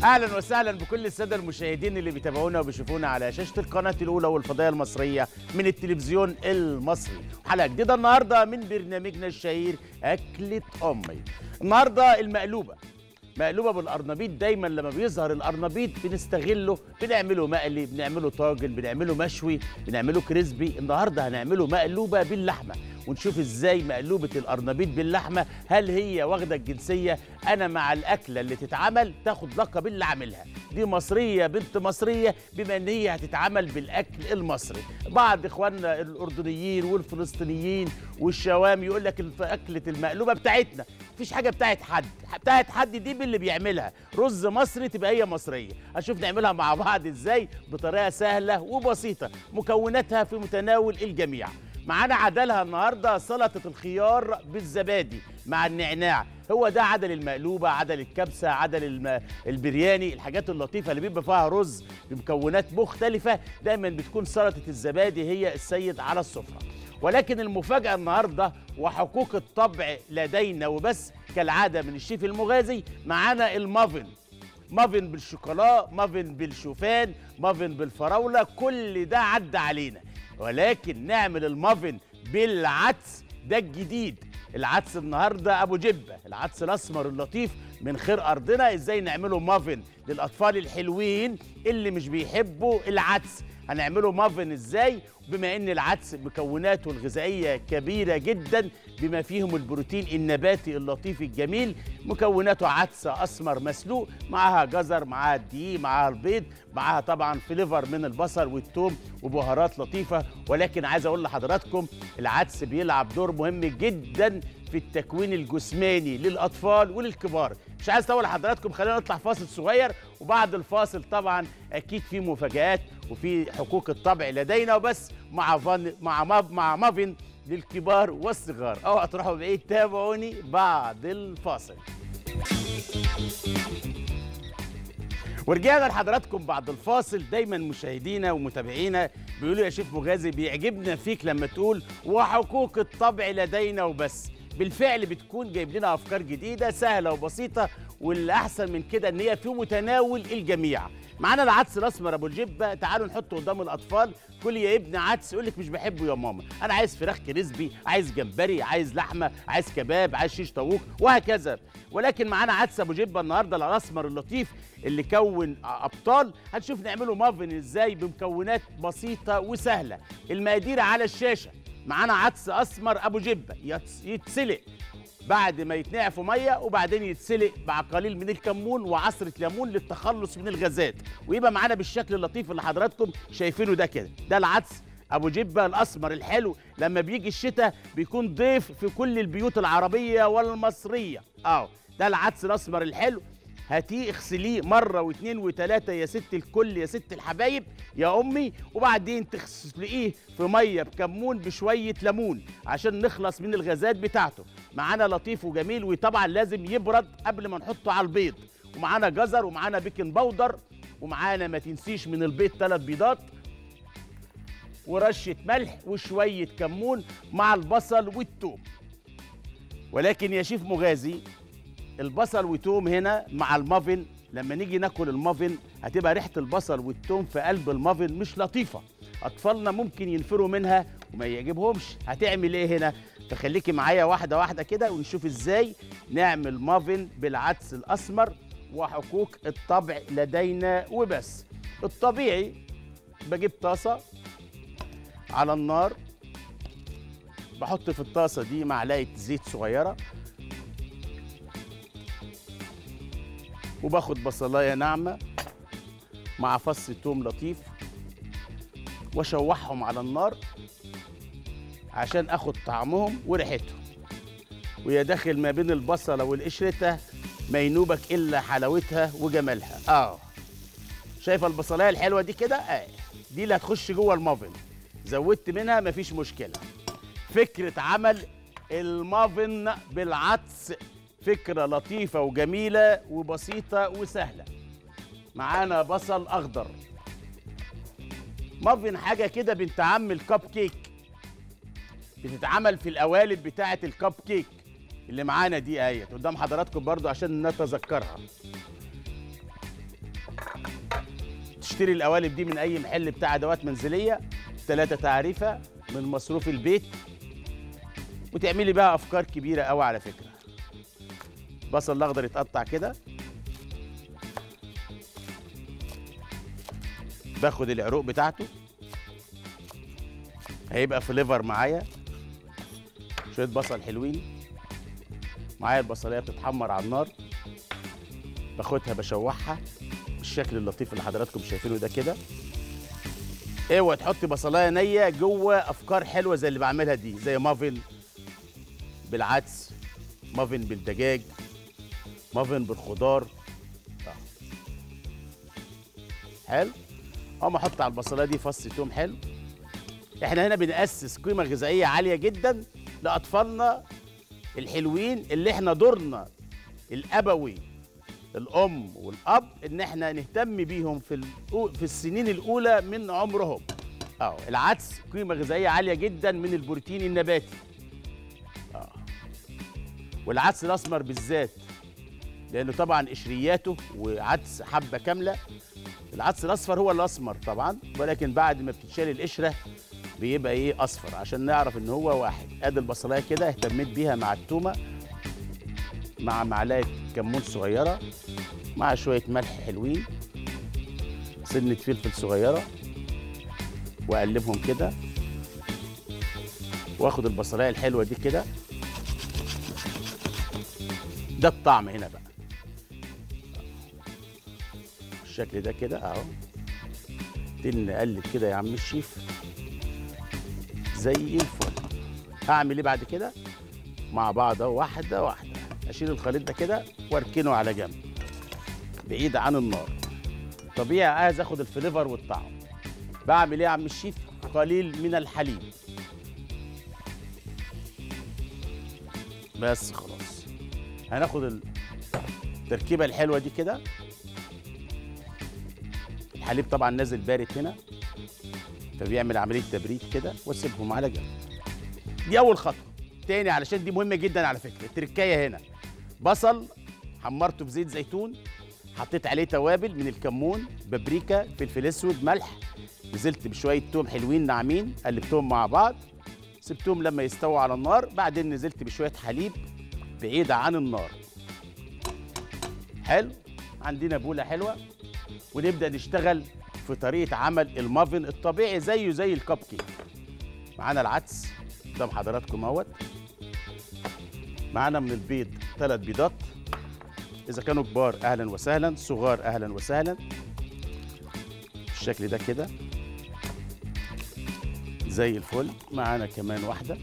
اهلا وسهلا بكل الساده المشاهدين اللي بيتابعونا وبيشوفونا على شاشه القناه الاولى والفضائيه المصريه من التلفزيون المصري حلقه جديده النهارده من برنامجنا الشهير اكله امي النهارده المقلوبه مقلوبه بالقرنبيط دايما لما بيظهر القرنبيط بنستغله بنعمله مقلي بنعمله طاجن بنعمله مشوي بنعمله كريسبي النهارده هنعمله مقلوبه باللحمه ونشوف ازاي مقلوبه القرنبيط باللحمه هل هي واخده الجنسيه انا مع الاكله اللي تتعمل تاخد لقب اللي عاملها دي مصريه بنت مصريه بما ان هي هتتعمل بالاكل المصري بعض اخواننا الاردنيين والفلسطينيين والشوام يقول لك الف- اكله المقلوبه بتاعتنا مفيش حاجه بتاعت حد بتاعت حد دي باللي بيعملها رز مصري تبقى هي مصريه هنشوف نعملها مع بعض ازاي بطريقه سهله وبسيطه مكوناتها في متناول الجميع معانا عدلها النهارده سلطه الخيار بالزبادي مع النعناع هو ده عدل المقلوبه عدل الكبسه عدل الم... البرياني الحاجات اللطيفه اللي بيبقى فيها رز بمكونات مختلفه دايما بتكون سلطه الزبادي هي السيد على السفره ولكن المفاجاه النهارده وحقوق الطبع لدينا وبس كالعاده من الشيف المغازي معانا المافن مافن بالشوكولا مافن بالشوفان مافن بالفراوله كل ده عدى علينا ولكن نعمل المافن بالعدس ده الجديد العدس النهارده ابو جبه العدس الاسمر اللطيف من خير ارضنا ازاي نعمله مافن للاطفال الحلوين اللي مش بيحبوا العدس هنعمله مافن ازاي بما ان العدس مكوناته الغذائيه كبيره جدا بما فيهم البروتين النباتي اللطيف الجميل مكوناته عدس اسمر مسلوق معاها جزر معاها الدقيق معاها البيض معاها طبعا فليفر من البصل والثوم وبهارات لطيفه ولكن عايز اقول لحضراتكم العدس بيلعب دور مهم جدا في التكوين الجسماني للاطفال وللكبار مش عايز اطول حضراتكم خلينا نطلع فاصل صغير وبعد الفاصل طبعا اكيد في مفاجات وفي حقوق الطبع لدينا وبس مع فان مع ماف مع مافن للكبار والصغار اوعوا تروحوا بعيد تابعوني بعد الفاصل ورجعنا لحضراتكم بعد الفاصل دايما مشاهدينا ومتابعينا بيقولوا يا شيف مغازي بيعجبنا فيك لما تقول وحقوق الطبع لدينا وبس بالفعل بتكون جايب لنا افكار جديده سهله وبسيطه واللي احسن من كده ان هي في متناول الجميع معانا العدس الاسمر ابو الجبه تعالوا نحطه قدام الاطفال كل يا ابني عدس يقول لك مش بحبه يا ماما انا عايز فراخ كريسبي عايز جمبري عايز لحمه عايز كباب عايز شيش طاووق وهكذا ولكن معانا عدس ابو جبه النهارده الاسمر اللطيف اللي كون ابطال هنشوف نعمله مافن ازاي بمكونات بسيطه وسهله المقادير على الشاشه معانا عدس اسمر ابو جبه يتس- يتسلق بعد ما يتنقع في ميه وبعدين يتسلق مع قليل من الكمون وعصره ليمون للتخلص من الغازات ويبقى معانا بالشكل اللطيف اللي حضراتكم شايفينه ده كده ده العدس ابو جبه الاسمر الحلو لما بيجي الشتاء بيكون ضيف في كل البيوت العربيه والمصريه اه ده العدس الاسمر الحلو هاتيه اغسليه مره واثنين وثلاثه يا ست الكل يا ست الحبايب يا امي وبعدين تغسليه في ميه بكمون بشويه ليمون عشان نخلص من الغازات بتاعته معانا لطيف وجميل وطبعا لازم يبرد قبل ما نحطه على البيض ومعانا جزر ومعانا بيكنج باودر ومعانا ما تنسيش من البيض ثلاث بيضات ورشه ملح وشويه كمون مع البصل والثوم ولكن يا شيف مغازي البصل والثوم هنا مع المافن لما نيجي ناكل المافن هتبقى ريحه البصل والثوم في قلب المافن مش لطيفه اطفالنا ممكن ينفروا منها وما يعجبهمش هتعمل ايه هنا فخليكي معايا واحده واحده كده ونشوف ازاي نعمل مافن بالعدس الاسمر وحقوق الطبع لدينا وبس الطبيعي بجيب طاسه على النار بحط في الطاسه دي معلقه زيت صغيره وباخد بصلايه ناعمه مع فص توم لطيف واشوحهم على النار عشان اخد طعمهم وريحتهم ويا داخل ما بين البصله والقشرته ما ينوبك الا حلاوتها وجمالها اه شايفه البصلايه الحلوه دي كده اه دي اللي هتخش جوه المافن زودت منها مفيش مشكله فكره عمل المافن بالعدس فكره لطيفه وجميله وبسيطه وسهله معانا بصل اخضر مافن حاجه كده بنت عم الكب كيك بتتعمل في القوالب بتاعه الكب كيك اللي معانا دي اهيت قدام حضراتكم برضو عشان نتذكرها تشتري القوالب دي من اي محل بتاع ادوات منزليه ثلاثة تعريفه من مصروف البيت وتعملي بقى افكار كبيره قوي على فكره بصل الاخضر يتقطع كده باخد العروق بتاعته هيبقى فليفر معايا شويه بصل حلوين معايا البصليه بتتحمر على النار باخدها بشوحها بالشكل اللطيف اللي حضراتكم شايفينه ده كده اوعى تحطي بصلايه نيه جوه افكار حلوه زي اللي بعملها دي زي مافن بالعدس مافن بالدجاج مافن بالخضار آه. حلو اقوم احط على البصلايه دي فص توم حلو احنا هنا بنأسس قيمه غذائيه عاليه جدا لاطفالنا الحلوين اللي احنا دورنا الابوي الام والاب ان احنا نهتم بيهم في الأو- في السنين الاولى من عمرهم اه العدس قيمه غذائيه عاليه جدا من البروتين النباتي اه والعدس الاسمر بالذات لانه طبعا قشرياته وعدس حبه كامله العدس الاصفر هو الاسمر طبعا ولكن بعد ما بتتشال القشره بيبقى ايه اصفر عشان نعرف ان هو واحد ادي البصلايه كده اهتميت بيها مع التومه مع معلقه كمون صغيره مع شويه ملح حلوين سنه فلفل صغيره واقلبهم كده واخد البصلايه الحلوه دي كده ده الطعم هنا بقى بالشكل ده كده اهو نبتدي نقلب كده يا عم الشيف زي الفل هعمل ايه بعد كده مع بعض اهو واحده واحده اشيل الخليط ده كده واركنه على جنب بعيد عن النار طبيعي عايز اخد الفليفر والطعم بعمل ايه يا عم الشيف قليل من الحليب بس خلاص هناخد التركيبه الحلوه دي كده الحليب طبعا نازل بارد هنا فبيعمل عمليه تبريد كده واسيبهم على جنب دي اول خطوه تاني علشان دي مهمه جدا على فكره التركايه هنا بصل حمرته بزيت زيتون حطيت عليه توابل من الكمون بابريكا فلفل اسود ملح نزلت بشويه توم حلوين ناعمين قلبتهم مع بعض سبتهم لما يستووا على النار بعدين نزلت بشويه حليب بعيده عن النار حلو عندنا بوله حلوه ونبدا نشتغل في طريقه عمل المافن الطبيعي زيه زي الكب كيك معانا العدس قدام حضراتكم اهوت معانا من البيض ثلاث بيضات اذا كانوا كبار اهلا وسهلا صغار اهلا وسهلا بالشكل ده كده زي الفل معانا كمان واحده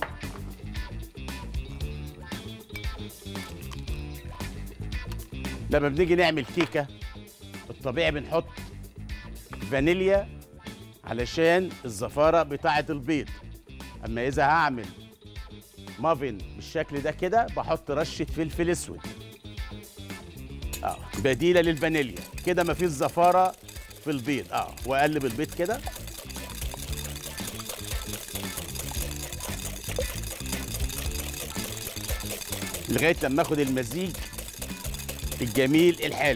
لما بنيجي نعمل كيكه الطبيعي بنحط فانيليا علشان الزفاره بتاعه البيض اما اذا هعمل مافن بالشكل ده كده بحط رشه فلفل اسود اه بديله للفانيليا كده مفيش زفاره في البيض اه واقلب البيض كده لغايه لما اخد المزيج الجميل الحلو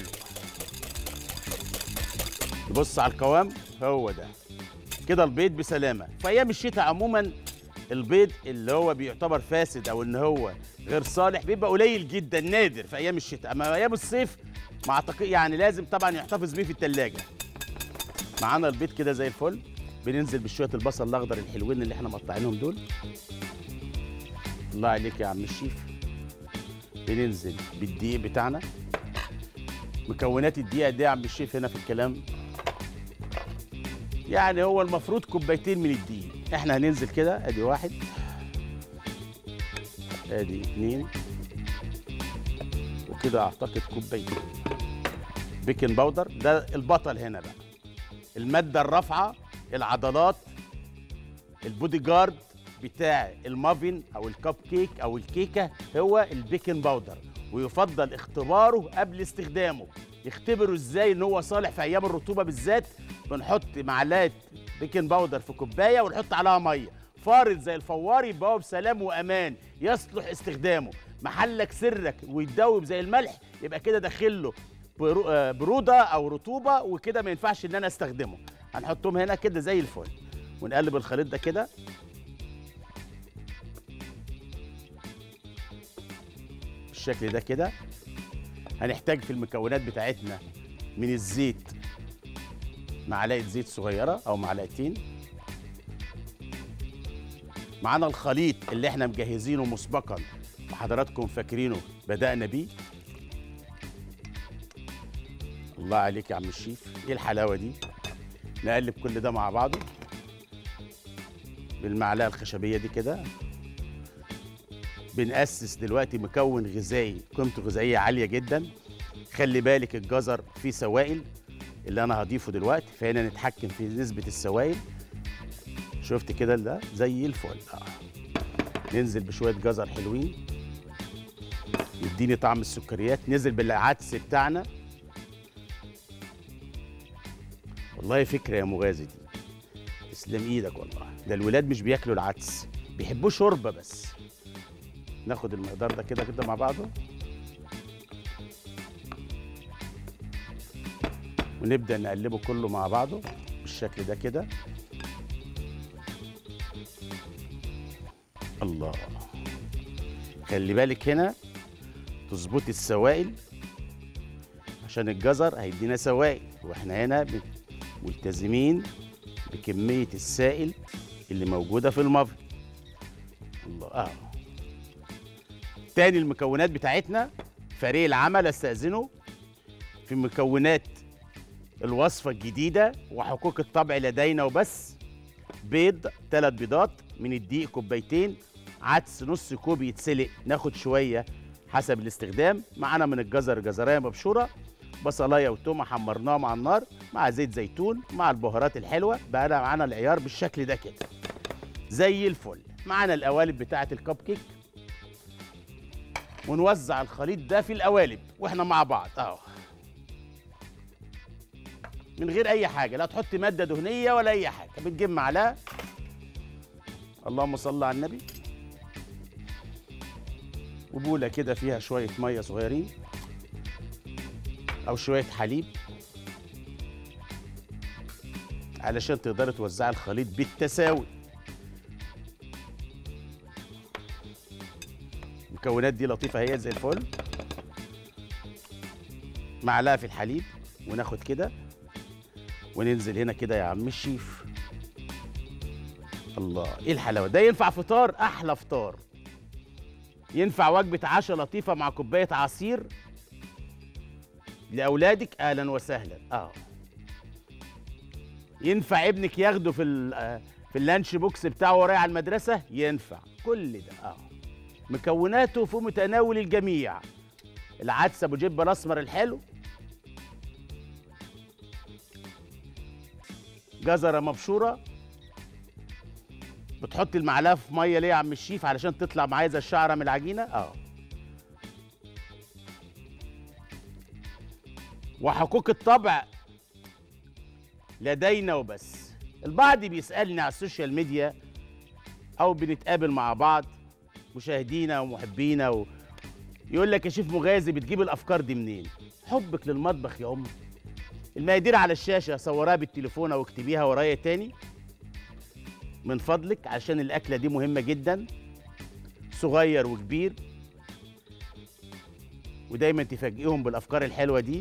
نبص على القوام هو ده كده البيض بسلامه في ايام الشتاء عموما البيض اللي هو بيعتبر فاسد او ان هو غير صالح بيبقى قليل جدا نادر في ايام الشتاء اما ايام الصيف ما اعتقد يعني لازم طبعا يحتفظ بيه في الثلاجه معانا البيض كده زي الفل بننزل بشويه البصل الاخضر الحلوين اللي احنا مقطعينهم دول الله عليك يا عم الشيف بننزل بالدقيق بتاعنا مكونات الدقيقه دي يا عم الشيف هنا في الكلام يعني هو المفروض كوبايتين من الدقيق احنا هننزل كده ادي واحد ادي اتنين وكده اعتقد كوبايتين بيكنج باودر ده البطل هنا بقى الماده الرافعه العضلات البودي جارد بتاع المافن او الكب كيك او الكيكه هو البيكنج باودر ويفضل اختباره قبل استخدامه يختبروا ازاي ان هو صالح في ايام الرطوبه بالذات بنحط معلقه بيكنج باودر في كوبايه ونحط عليها ميه فارض زي الفوار يبقى هو بسلام وامان يصلح استخدامه محلك سرك ويتدوب زي الملح يبقى كده داخل له برو- آه، بروده او رطوبه وكده ما ينفعش ان انا استخدمه هنحطهم هنا كده زي الفل ونقلب الخليط ده كده بالشكل ده كده هنحتاج في المكونات بتاعتنا من الزيت معلقه زيت صغيره او معلقتين معانا الخليط اللي احنا مجهزينه مسبقا وحضراتكم فاكرينه بدأنا بيه الله عليك يا عم الشيف ايه الحلاوه دي نقلب كل ده مع بعضه بالمعلقه الخشبيه دي كده بنأسس دلوقتي مكون غذائي قيمته غذائيه عاليه جدا خلي بالك الجزر فيه سوائل اللي انا هضيفه دلوقتي فهنا نتحكم في نسبه السوائل شفت كده ده زي الفل آه. ننزل بشويه جزر حلوين يديني طعم السكريات نزل بالعدس بتاعنا والله فكره يا مغازي دي تسلم ايدك والله ده الولاد مش بياكلوا العدس بيحبوه شوربه بس ناخد المقدار ده كده كده مع بعضه ونبدا نقلبه كله مع بعضه بالشكل ده كده الله خلي بالك هنا تظبطي السوائل عشان الجزر هيدينا سوائل واحنا هنا ب- ملتزمين بكمية السائل اللي موجودة في المافن الله اه تاني المكونات بتاعتنا فريق العمل استأذنه في مكونات الوصفة الجديدة وحقوق الطبع لدينا وبس بيض ثلاث بيضات من الدقيق كوبايتين عدس نص كوب يتسلق ناخد شويه حسب الاستخدام معانا من الجزر جزرايه مبشوره بصلايه وتومه حمرناهم على النار مع زيت زيتون مع البهارات الحلوه بقى معانا العيار بالشكل ده كده زي الفل معانا القوالب بتاعه الكب كيك ونوزع الخليط ده في القوالب واحنا مع بعض اهو من غير اي حاجه لا تحط ماده دهنيه ولا اي حاجه بتجيب معلقه اللهم صل على النبي وبوله كده فيها شويه ميه صغيرين او شويه حليب علشان تقدري توزعي الخليط بالتساوي المكونات دي لطيفه هي زي الفل معلقه في الحليب وناخد كده وننزل هنا كده يا عم الشيف الله ايه الحلاوه ده ينفع فطار احلى فطار ينفع وجبه عشاء لطيفه مع كوبايه عصير لاولادك اهلا وسهلا اه ينفع ابنك ياخده في ال- آه، في اللانش بوكس بتاعه وهو رايح على المدرسه ينفع كل ده اه مكوناته في متناول الجميع العدس ابو جبه الاسمر الحلو جزره مبشوره بتحط المعلقه في ميه ليه يا عم الشيف علشان تطلع معايا زي الشعره من العجينه اه وحقوق الطبع لدينا وبس البعض بيسالني على السوشيال ميديا او بنتقابل مع بعض مشاهدينا ومحبينا و... يقول لك يا شيف مغازي بتجيب الافكار دي منين حبك للمطبخ يا امي المقادير على الشاشه صورها بالتليفون او اكتبيها ورايا تاني من فضلك عشان الاكله دي مهمه جدا صغير وكبير ودايما تفاجئهم بالافكار الحلوه دي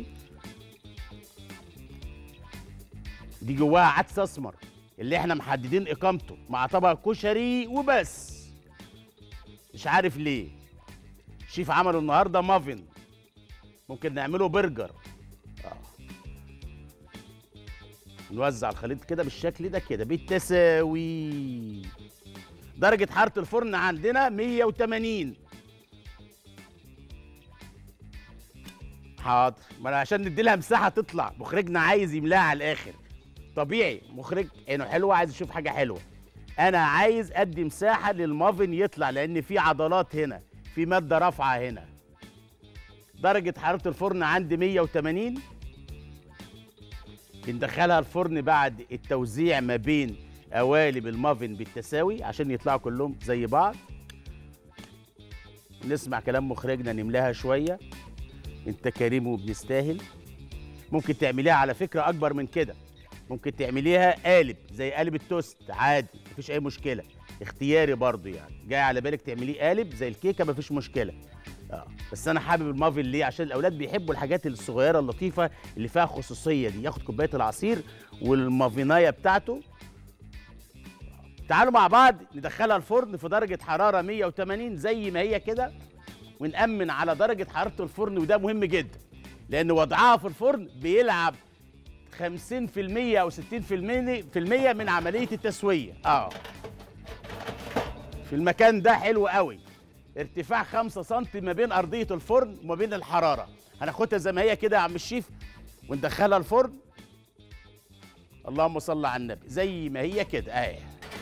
دي جواها عدس اسمر اللي احنا محددين اقامته مع طبق كشري وبس مش عارف ليه شيف عمله النهارده مافن ممكن نعمله برجر آه. نوزع الخليط كده بالشكل ده كده بالتساوي درجة حرارة الفرن عندنا 180 حاضر ما انا عشان ندي لها مساحة تطلع مخرجنا عايز يملاها على الآخر طبيعي مخرج عينه حلوة عايز يشوف حاجة حلوة أنا عايز أدي مساحة للمافن يطلع لأن في عضلات هنا في مادة رافعة هنا درجة حرارة الفرن عندي 180 بندخلها الفرن بعد التوزيع ما بين قوالب المافن بالتساوي عشان يطلعوا كلهم زي بعض نسمع كلام مخرجنا نملاها شوية انت كريم وبنستاهل ممكن تعمليها على فكره اكبر من كده ممكن تعمليها قالب زي قالب التوست عادي مفيش اي مشكله اختياري برضو يعني جاي على بالك تعمليه قالب زي الكيكه مفيش مشكله اه بس انا حابب المافن ليه عشان الاولاد بيحبوا الحاجات الصغيره اللطيفه اللي فيها خصوصيه دي ياخد كوبايه العصير والمافينايه بتاعته تعالوا مع بعض ندخلها الفرن في درجه حراره 180 زي ما هي كده ونأمن على درجه حراره الفرن وده مهم جدا لان وضعها في الفرن بيلعب 50% او 60% في المية من عمليه التسويه اه في المكان ده حلو قوي ارتفاع 5 سم ما بين ارضيه الفرن وما بين الحراره هناخدها زي ما هي كده يا عم الشيف وندخلها الفرن اللهم صل على النبي زي ما هي كده اهي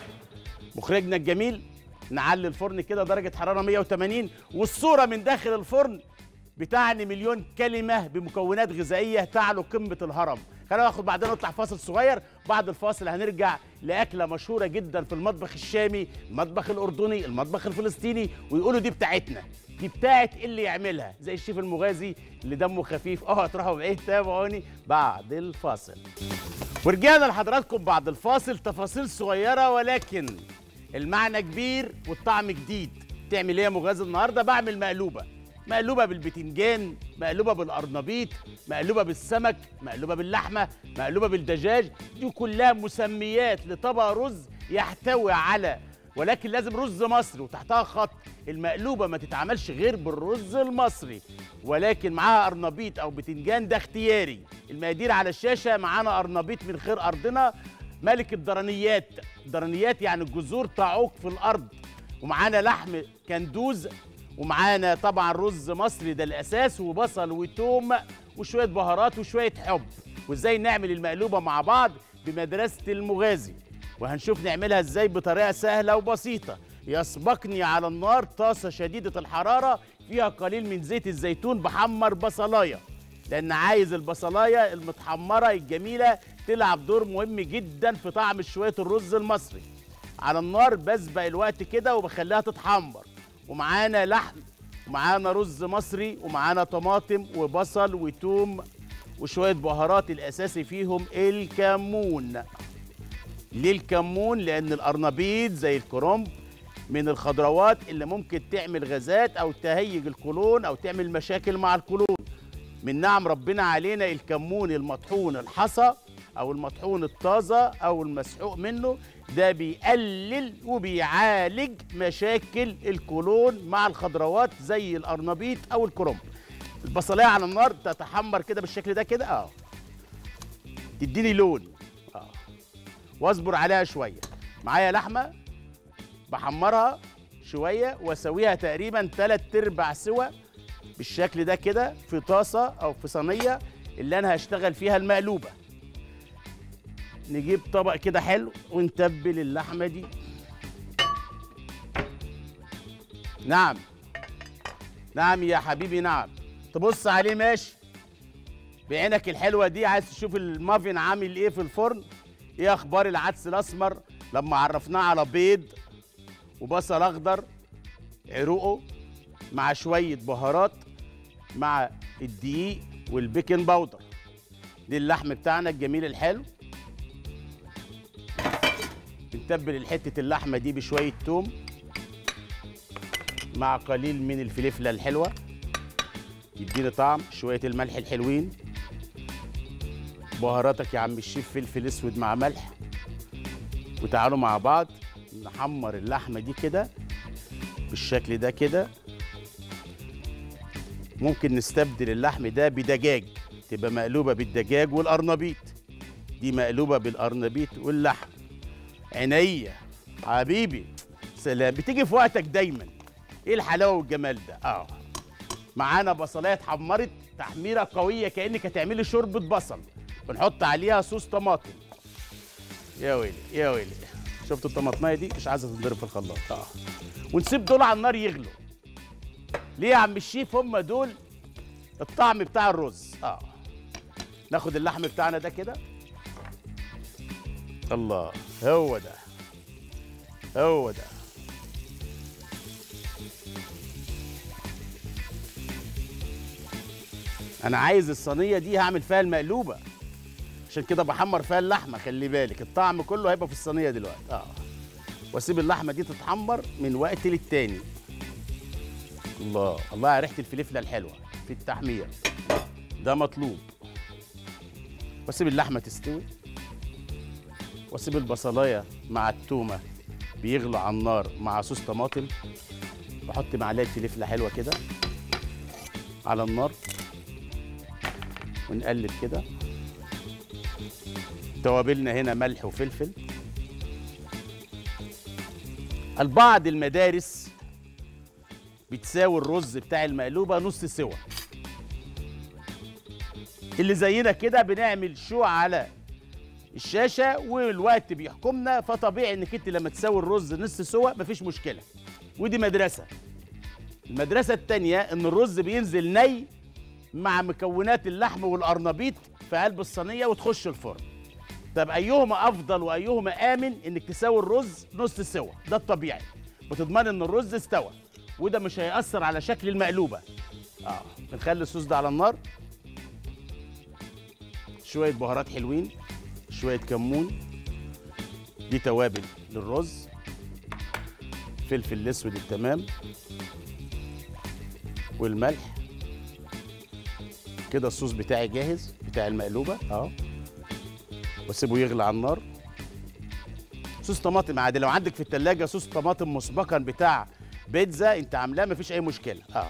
مخرجنا الجميل نعلي الفرن كده درجه حراره 180 والصوره من داخل الفرن بتعني مليون كلمه بمكونات غذائيه تعلو قمه الهرم خلينا ناخد بعدين نطلع فاصل صغير بعد الفاصل هنرجع لاكله مشهوره جدا في المطبخ الشامي المطبخ الاردني المطبخ الفلسطيني ويقولوا دي بتاعتنا دي بتاعت اللي يعملها زي الشيف المغازي اللي دمه خفيف اه هتروحوا بايه تابعوني بعد الفاصل ورجعنا لحضراتكم بعد الفاصل تفاصيل صغيره ولكن المعنى كبير والطعم جديد تعمل ايه يا مغازي النهارده بعمل مقلوبه مقلوبه بالبتنجان مقلوبه بالقرنبيط مقلوبه بالسمك مقلوبه باللحمه مقلوبه بالدجاج دي كلها مسميات لطبق رز يحتوي على ولكن لازم رز مصري وتحتها خط المقلوبه ما تتعملش غير بالرز المصري ولكن معاها قرنبيط او بتنجان ده اختياري المقادير على الشاشه معانا قرنبيط من خير ارضنا ملك الدرنيات الدرنيات يعني الجذور تعوق في الارض ومعانا لحم كندوز ومعانا طبعا رز مصري ده الاساس وبصل وتوم وشويه بهارات وشويه حب وازاي نعمل المقلوبه مع بعض بمدرسه المغازي وهنشوف نعملها ازاي بطريقه سهله وبسيطه يسبقني على النار طاسه شديده الحراره فيها قليل من زيت الزيتون بحمر بصلايه لان عايز البصلايه المتحمره الجميله تلعب دور مهم جدا في طعم شويه الرز المصري على النار بسبق الوقت كده وبخليها تتحمر ومعانا لحم ومعانا رز مصري ومعانا طماطم وبصل وتوم وشويه بهارات الاساسي فيهم الكمون ليه الكمون لان القرنبيط زي الكرنب من الخضروات اللي ممكن تعمل غازات او تهيج القولون او تعمل مشاكل مع القولون من نعم ربنا علينا الكمون المطحون الحصى او المطحون الطازه او المسحوق منه ده بيقلل وبيعالج مشاكل الكولون مع الخضروات زي القرنبيط او الكرنب البصلايه على النار تتحمر كده بالشكل ده كده اه تديني لون اه واصبر عليها شويه معايا لحمه بحمرها شويه واسويها تقريبا تلات ارباع سوا بالشكل ده كده في طاسه او في صينيه اللي انا هشتغل فيها المقلوبه نجيب طبق كده حلو ونتبل اللحمه دي نعم نعم يا حبيبي نعم تبص عليه ماشي بعينك الحلوه دي عايز تشوف المافن عامل ايه في الفرن ايه اخبار العدس الاسمر لما عرفناه على بيض وبصل اخضر عروقه مع شويه بهارات مع الدقيق والبيكنج باودر دي اللحم بتاعنا الجميل الحلو بنتبل حته اللحمه دي بشويه توم مع قليل من الفلفله الحلوه يديني طعم شويه الملح الحلوين بهاراتك يا عم الشيف فلفل اسود مع ملح وتعالوا مع بعض نحمر اللحمه دي كده بالشكل ده كده ممكن نستبدل اللحم ده بدجاج تبقى مقلوبه بالدجاج والقرنبيط دي مقلوبه بالقرنبيط واللحم عينيا حبيبي سلام بتيجي في وقتك دايما ايه الحلاوه والجمال ده اه معانا بصلايه اتحمرت تحميره قويه كانك هتعملي شوربه بصل بنحط عليها صوص طماطم يا ويلي يا ويلي شفتوا الطماطمايه دي مش عايزه تتضرب في الخلاط اه ونسيب دول على النار يغلوا ليه يا عم الشيف هم دول الطعم بتاع الرز اه ناخد اللحم بتاعنا ده كده الله هو ده هو ده انا عايز الصينيه دي هعمل فيها المقلوبه عشان كده بحمر فيها اللحمه خلي بالك الطعم كله هيبقى في الصينيه دلوقتي اه واسيب اللحمه دي تتحمر من وقت للتاني الله الله على ريحه الفلفله الحلوه في التحمير ده مطلوب واسيب اللحمه تستوي واسيب البصلايه مع التومه بيغلوا على النار مع صوص طماطم واحط معلقه فلفله حلوه كده على النار ونقلب كده توابلنا هنا ملح وفلفل البعض المدارس بتساوي الرز بتاع المقلوبه نص سوا اللي زينا كده بنعمل شو على الشاشه والوقت بيحكمنا فطبيعي انك انت لما تساوي الرز نص سوا مفيش مشكله ودي مدرسه المدرسه التانيه ان الرز بينزل ني مع مكونات اللحم والقرنبيط في قلب الصينيه وتخش الفرن طب ايهما افضل وايهما امن انك تساوي الرز نص سوا ده الطبيعي وتضمن ان الرز استوى وده مش هيأثر على شكل المقلوبه اه بنخلي الصوص ده على النار شويه بهارات حلوين شويه كمون دي توابل للرز فلفل الاسود التمام والملح كده الصوص بتاعي جاهز بتاع المقلوبه اهو واسيبه يغلي على النار صوص طماطم عادي لو عندك في التلاجة صوص طماطم مسبقا بتاع بيتزا انت عاملاه مفيش اي مشكله اه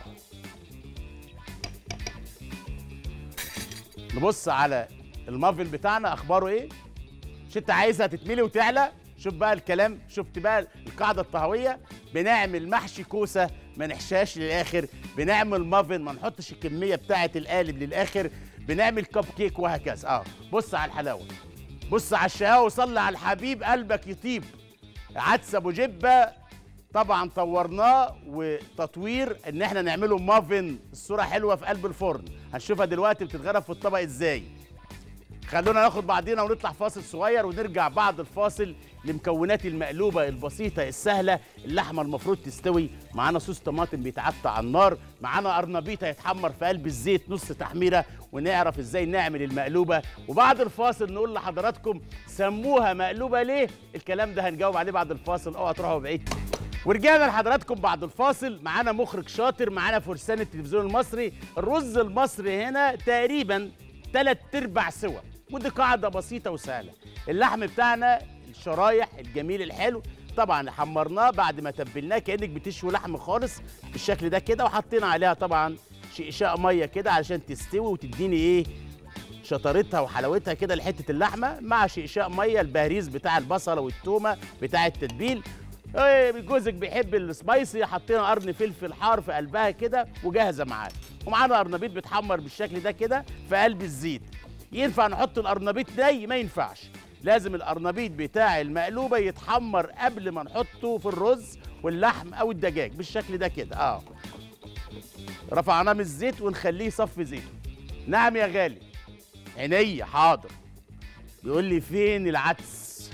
نبص على المافن بتاعنا اخباره ايه مش انت عايزها تتملي وتعلى شوف بقى الكلام شفت بقى القاعده الطهويه بنعمل محشي كوسه ما نحشاش للاخر بنعمل مافن ما نحطش الكميه بتاعه القالب للاخر بنعمل كب كيك وهكذا اه بص على الحلاوه بص على الشقاوه وصلي على الحبيب قلبك يطيب عدس ابو جبه طبعا طورناه وتطوير ان احنا نعمله مافن الصوره حلوه في قلب الفرن هنشوفها دلوقتي بتتغرف في الطبق ازاي خلونا ناخد بعضينا ونطلع فاصل صغير ونرجع بعد الفاصل لمكونات المقلوبه البسيطه السهله اللحمه المفروض تستوي معانا صوص طماطم بيتعطى على النار معانا قرنبيط هيتحمر في قلب الزيت نص تحميره ونعرف ازاي نعمل المقلوبه وبعد الفاصل نقول لحضراتكم سموها مقلوبه ليه الكلام ده هنجاوب عليه بعد الفاصل اوعى تروحوا بعيد ورجعنا لحضراتكم بعد الفاصل معانا مخرج شاطر معانا فرسان التلفزيون المصري الرز المصري هنا تقريبا ثلاث ارباع سوا ودي قاعده بسيطه وسهله اللحم بتاعنا الشرايح الجميل الحلو طبعا حمرناه بعد ما تبلناه كانك بتشوي لحم خالص بالشكل ده كده وحطينا عليها طبعا شقشاق ميه كده علشان تستوي وتديني ايه شطارتها وحلاوتها كده لحته اللحمه مع شقشاق ميه البهريز بتاع البصله والتومه بتاع التتبيل ايه جوزك بيحب السبايسي حطينا قرن فلفل حار في قلبها كده وجاهزه معانا ومعانا قرنبيط بيتحمر بالشكل ده كده في قلب الزيت ينفع نحط القرنبيط ني ما ينفعش لازم القرنبيط بتاع المقلوبه يتحمر قبل ما نحطه في الرز واللحم او الدجاج بالشكل ده كده اه رفعناه من الزيت ونخليه يصفي زيته نعم يا غالي عينيا حاضر بيقول لي فين العدس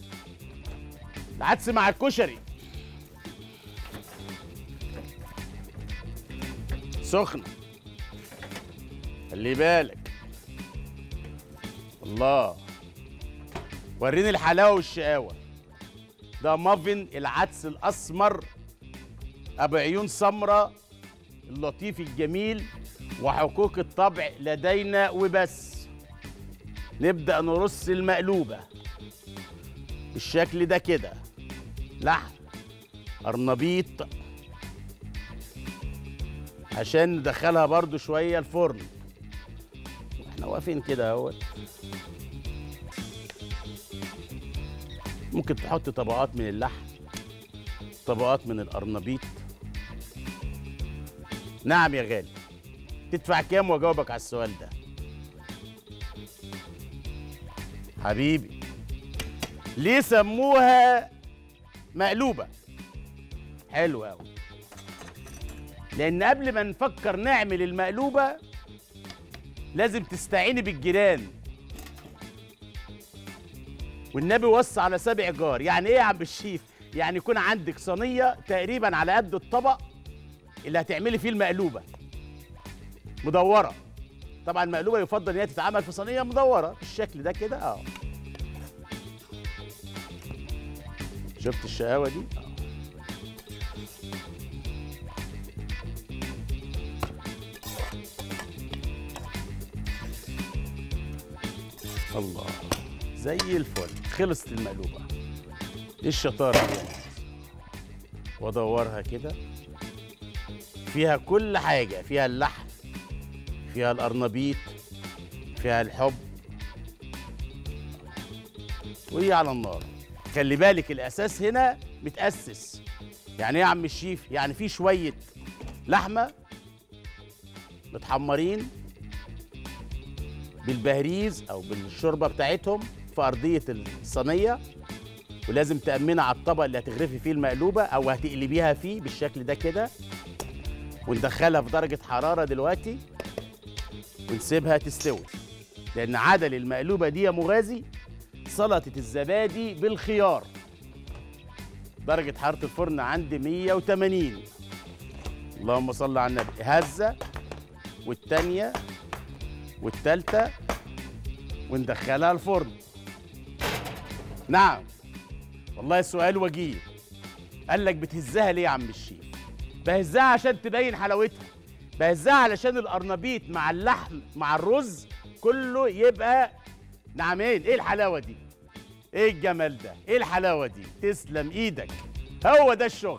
العدس مع الكشري سخنه خلي بالك الله وريني الحلاوه والشقاوه ده مافن العدس الاسمر ابو عيون سمراء اللطيف الجميل وحقوق الطبع لدينا وبس نبدا نرص المقلوبه بالشكل ده كده لحم قرنبيط عشان ندخلها برضو شويه الفرن احنا واقفين كده اهوت ممكن تحط طبقات من اللحم طبقات من القرنبيط نعم يا غالي تدفع كام واجاوبك على السؤال ده حبيبي ليه سموها مقلوبه حلو قوي لان قبل ما نفكر نعمل المقلوبه لازم تستعيني بالجيران والنبي وصى على سبع جار يعني ايه يا عم الشيف يعني يكون عندك صينيه تقريبا على قد الطبق اللي هتعملي فيه المقلوبه مدوره طبعا المقلوبه يفضل ان هي تتعمل في صينيه مدوره بالشكل ده كده اه شفت الشقاوه دي آه. الله زي الفل خلصت المقلوبه ايه الشطاره دي يا ناس؟ وادورها كده فيها كل حاجه فيها اللحم فيها القرنبيط فيها الحب وهي على النار خلي بالك الاساس هنا متاسس يعني ايه يا عم الشيف يعني في شويه لحمه متحمرين بالبهريز او بالشوربه بتاعتهم في ارضيه الصينيه ولازم تامنها على الطبق اللي هتغرفي فيه المقلوبه او هتقلبيها فيه بالشكل ده كده وندخلها في درجه حراره دلوقتي ونسيبها تستوي لان عدل المقلوبه دي يا مغازي سلطه الزبادي بالخيار درجه حراره الفرن عندي 180 اللهم صل على النبي هزه والتانيه والتالته وندخلها الفرن نعم والله السؤال وجيه قال لك بتهزها ليه يا عم الشيف بهزها عشان تبين حلاوتها بهزها علشان القرنبيط مع اللحم مع الرز كله يبقى نعمين ايه الحلاوه دي ايه الجمال ده ايه الحلاوه دي تسلم ايدك هو ده الشغل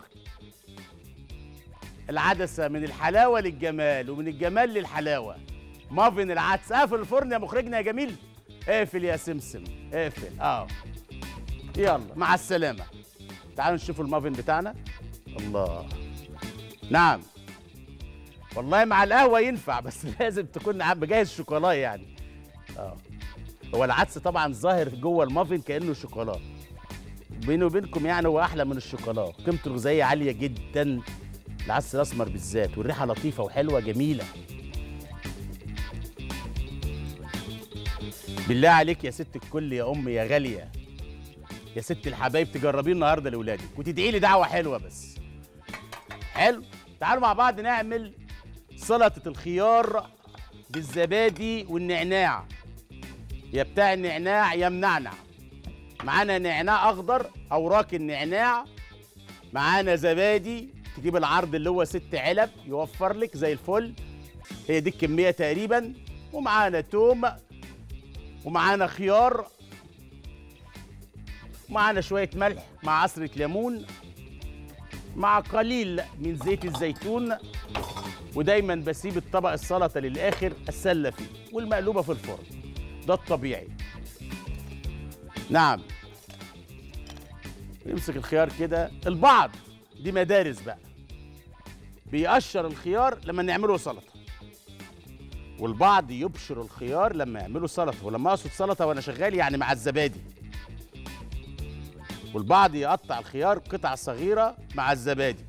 العدسه من الحلاوه للجمال ومن الجمال للحلاوه مافن العدس اقفل الفرن يا مخرجنا يا جميل اقفل يا سمسم اقفل اه يلا مع السلامه تعالوا نشوف المافن بتاعنا الله نعم والله مع القهوه ينفع بس لازم تكون عم مجهز شوكولاته يعني اه هو العدس طبعا ظاهر جوه المافن كانه شوكولاته بيني وبينكم يعني هو احلى من الشوكولاته قيمته الغذائيه عاليه جدا العدس الاسمر بالذات والريحه لطيفه وحلوه جميله بالله عليك يا ست الكل يا ام يا غاليه يا ست الحبايب تجربيه النهارده لاولادك وتدعي لي دعوه حلوه بس حلو تعالوا مع بعض نعمل سلطه الخيار بالزبادي والنعناع يا بتاع النعناع يا منعنع معانا نعناع اخضر اوراق النعناع معانا زبادي تجيب العرض اللي هو ست علب يوفر لك زي الفل هي دي الكميه تقريبا ومعانا توم ومعانا خيار ومعانا شويه ملح مع عصره ليمون مع قليل من زيت الزيتون ودايما بسيب الطبق السلطه للاخر اتسلى فيه والمقلوبه في الفرن ده الطبيعي نعم نمسك الخيار كده البعض دي مدارس بقى بيقشر الخيار لما نعمله سلطه والبعض يبشر الخيار لما يعملوا سلطه ولما اقصد سلطه وانا شغال يعني مع الزبادي والبعض يقطع الخيار قطع صغيره مع الزبادي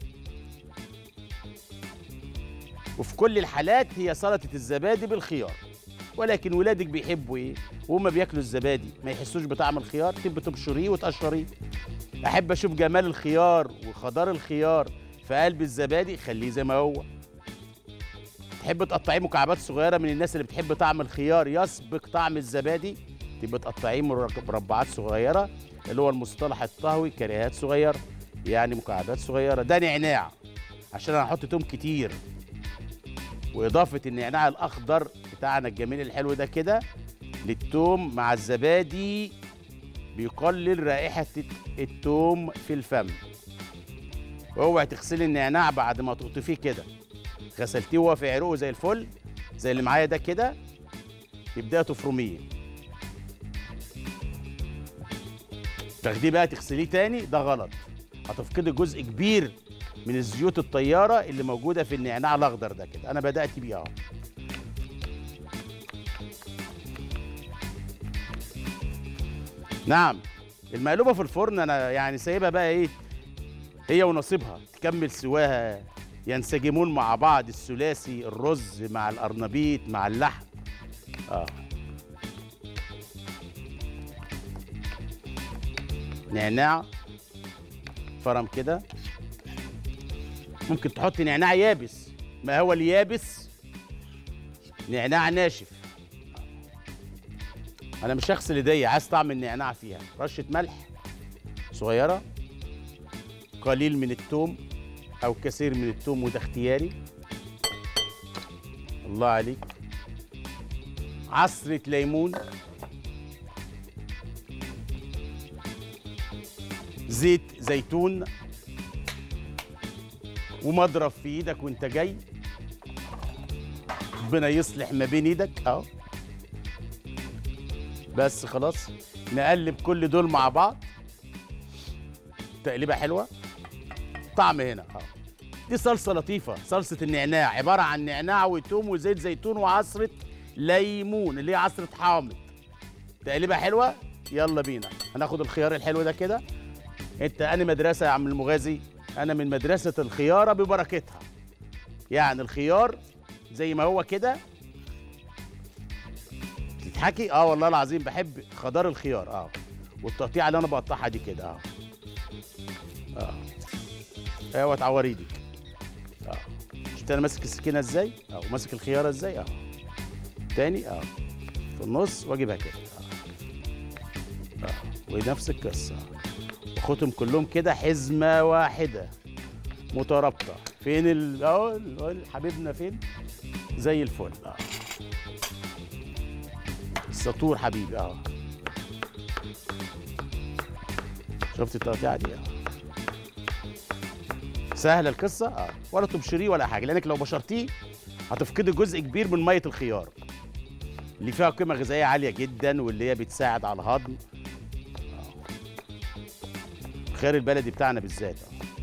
وفي كل الحالات هي سلطه الزبادي بالخيار ولكن ولادك بيحبوا ايه وهم بياكلوا الزبادي ما يحسوش بطعم الخيار تبقى تبشريه وتقشريه احب اشوف جمال الخيار وخضار الخيار في قلب الزبادي خليه زي ما هو تحب تقطعيه مكعبات صغيره من الناس اللي بتحب طعم الخيار يسبق طعم الزبادي تبقى تقطعيه مرك- مربعات صغيره اللي هو المصطلح الطهوي كريهات صغيره يعني مكعبات صغيره ده نعناع عشان انا هحط توم كتير واضافه النعناع الاخضر بتاعنا الجميل الحلو ده كده للتوم مع الزبادي بيقلل رائحه التوم في الفم واوعي تغسلي النعناع بعد ما تقطفيه كده غسلتيه وهو في عروقه زي الفل زي اللي معايا ده كده تبداي تفرميه تاخديه بقى تغسليه تاني ده غلط هتفقدي جزء كبير من الزيوت الطياره اللي موجوده في النعناع الاخضر ده كده انا بدات بيه اهو نعم المقلوبه في الفرن انا يعني سايبها بقى ايه هي ونصيبها تكمل سواها ينسجمون مع بعض الثلاثي الرز مع القرنبيط مع اللحم اه نعناع فرم كده ممكن تحط نعناع يابس ما هو اليابس نعناع ناشف انا مش هغسل ايديا عايز طعم النعناع فيها رشه ملح صغيره قليل من الثوم او كثير من الثوم وده اختياري الله عليك عصره ليمون زيت زيتون ومضرب في ايدك وانت جاي ربنا يصلح ما بين ايدك اهو بس خلاص نقلب كل دول مع بعض تقليبه حلوه طعم هنا اهو دي صلصه لطيفه صلصه النعناع عباره عن نعناع وتوم وزيت زيتون وعصره ليمون اللي هي عصره حامض تقليبه حلوه يلا بينا هناخد الخيار الحلو ده كده انت انا مدرسه يا عم المغازي انا من مدرسه الخياره ببركتها يعني الخيار زي ما هو كده تضحكي اه والله العظيم بحب خضار الخيار اه والتقطيعه اللي انا بقطعها دي كده اه اه ايوه تعوري ايدك اه شفت انا ماسك السكينه ازاي اه وماسك الخياره ازاي اه تاني اه في النص واجيبها كده اه, آه. ونفس القصه واخدهم كلهم كده حزمه واحده مترابطه فين ال اهو حبيبنا فين زي الفل اه السطور حبيبي اه شفت التقطيعه دي اه سهله القصه اه ولا تبشريه ولا حاجه لانك لو بشرتيه هتفقدي جزء كبير من ميه الخيار اللي فيها قيمه غذائيه عاليه جدا واللي هي بتساعد على الهضم الخيار البلدي بتاعنا بالذات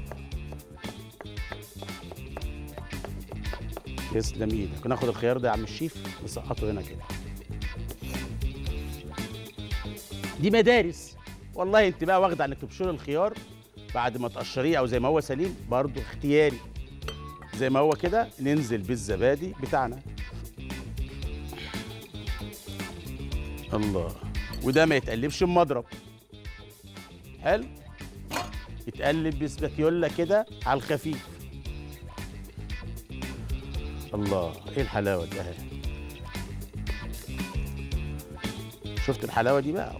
يسلم ايدك ناخد الخيار ده يا عم الشيف نسقطه هنا كده دي مدارس والله انت بقى واخده انك تبشر الخيار بعد ما تقشريه او زي ما هو سليم برضو اختياري زي ما هو كده ننزل بالزبادي بتاعنا الله وده ما يتقلبش بمضرب حلو يتقلب بسباتيولا كده على الخفيف الله ايه الحلاوه دي اهي شفت الحلاوه دي بقى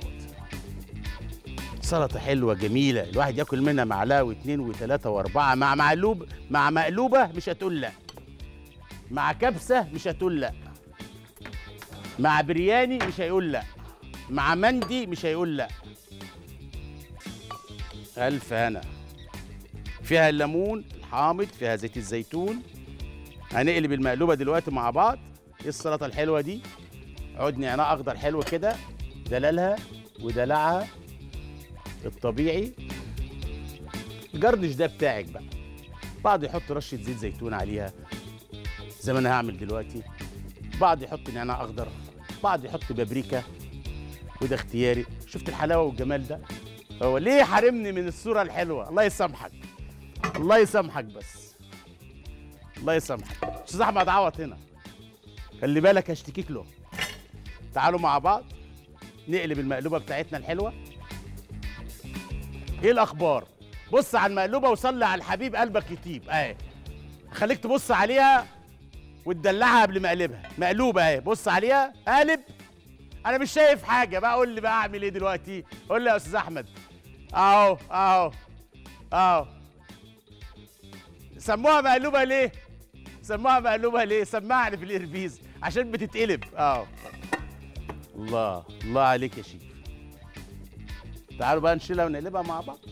سلطه حلوه جميله الواحد ياكل منها معلقه واثنين وثلاثه واربعه مع مقلوب مع مقلوبه مش هتقول لا مع كبسه مش هتقول لا مع برياني مش هيقول لا مع مندي مش هيقول لا ألف هنا فيها الليمون الحامض فيها زيت الزيتون هنقلب المقلوبة دلوقتي مع بعض ايه السلطة الحلوة دي عود نعناع أخضر حلو كده دلالها ودلعها الطبيعي الجرنش ده بتاعك بقى بعض يحط رشة زيت زيتون عليها زي ما أنا هعمل دلوقتي بعض يحط نعناع أخضر بعض يحط بابريكا وده اختياري شفت الحلاوة والجمال ده هو ليه حارمني من الصورة الحلوة الله يسامحك الله يسامحك بس الله يسامحك استاذ احمد عوض هنا خلي بالك هشتكيك له تعالوا مع بعض نقلب المقلوبه بتاعتنا الحلوه ايه الاخبار بص على المقلوبه وصلي على الحبيب قلبك يطيب اهي خليك تبص عليها وتدلعها قبل ما اقلبها مقلوبه اهي بص عليها قالب انا مش شايف حاجه بقى قول لي بقى اعمل ايه دلوقتي قول لي يا استاذ احمد اهو اهو اهو سموها مقلوبه ليه سموها مقلوبه ليه سمعني في الايربيز عشان بتتقلب اه الله الله عليك يا شيف تعالوا بقى نشيلها ونقلبها مع بعض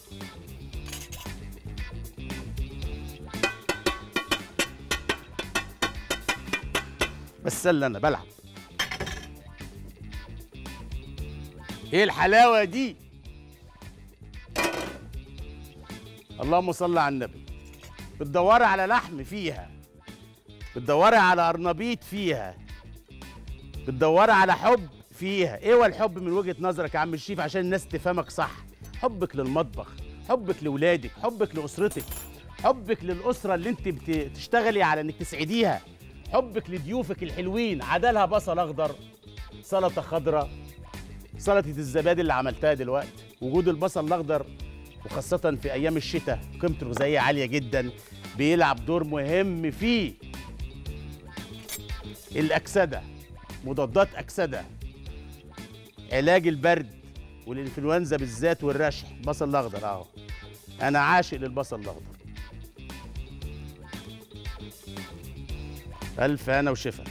بس اللي انا بلعب ايه الحلاوه دي اللهم صل على النبي بتدوري على لحم فيها بتدوري على ارنبيط فيها بتدوري على حب فيها ايه هو الحب من وجهه نظرك يا عم الشيف عشان الناس تفهمك صح حبك للمطبخ حبك لاولادك حبك لاسرتك حبك للاسره اللي انت بتشتغلي على انك تسعديها حبك لضيوفك الحلوين عدلها بصل اخضر سلطه خضراء سلطه الزبادي اللي عملتها دلوقتي وجود البصل الاخضر وخاصه في ايام الشتاء قيمته الغذائيه عاليه جدا بيلعب دور مهم فيه الاكسده مضادات اكسده علاج البرد والانفلونزا بالذات والرشح البصل الاخضر اهو انا عاشق للبصل الاخضر الف انا وشفا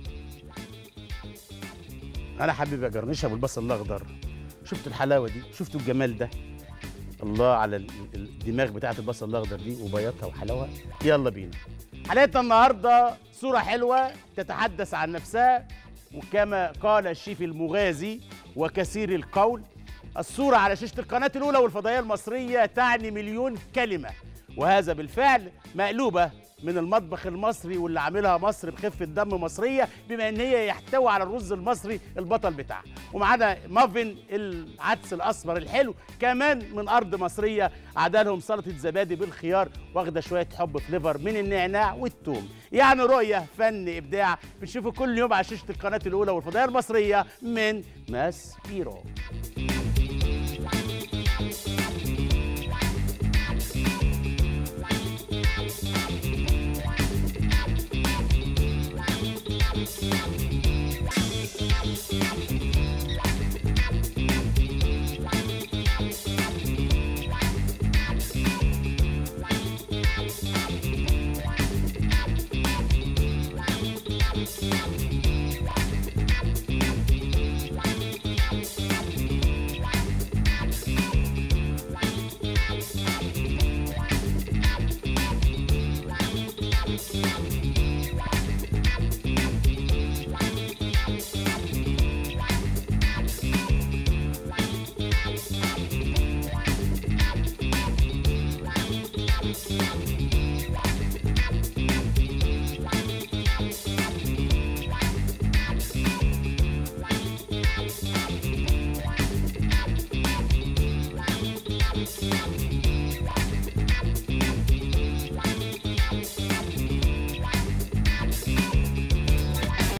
انا حابب اجرنشها بالبصل الاخضر شفتوا الحلاوه دي شفتوا الجمال ده الله على ال- ال- الدماغ بتاعت البصل الاخضر دي وبياضها وحلاوه يلا بينا حلقتنا النهارده صوره حلوه تتحدث عن نفسها وكما قال الشيف المغازي وكثير القول الصورة على شاشة القناة الأولى والفضائية المصرية تعني مليون كلمة وهذا بالفعل مقلوبة من المطبخ المصري واللي عاملها مصر بخفة دم مصرية بما ان هي يحتوي على الرز المصري البطل بتاعها ومعانا مافن العدس الأسمر الحلو كمان من أرض مصرية عدالهم سلطة زبادي بالخيار واخدة شوية حب فليفر من النعناع والثوم يعني رؤية فن إبداع بنشوفه كل يوم على شاشة القناة الأولى والفضائية المصرية من ماس بيرو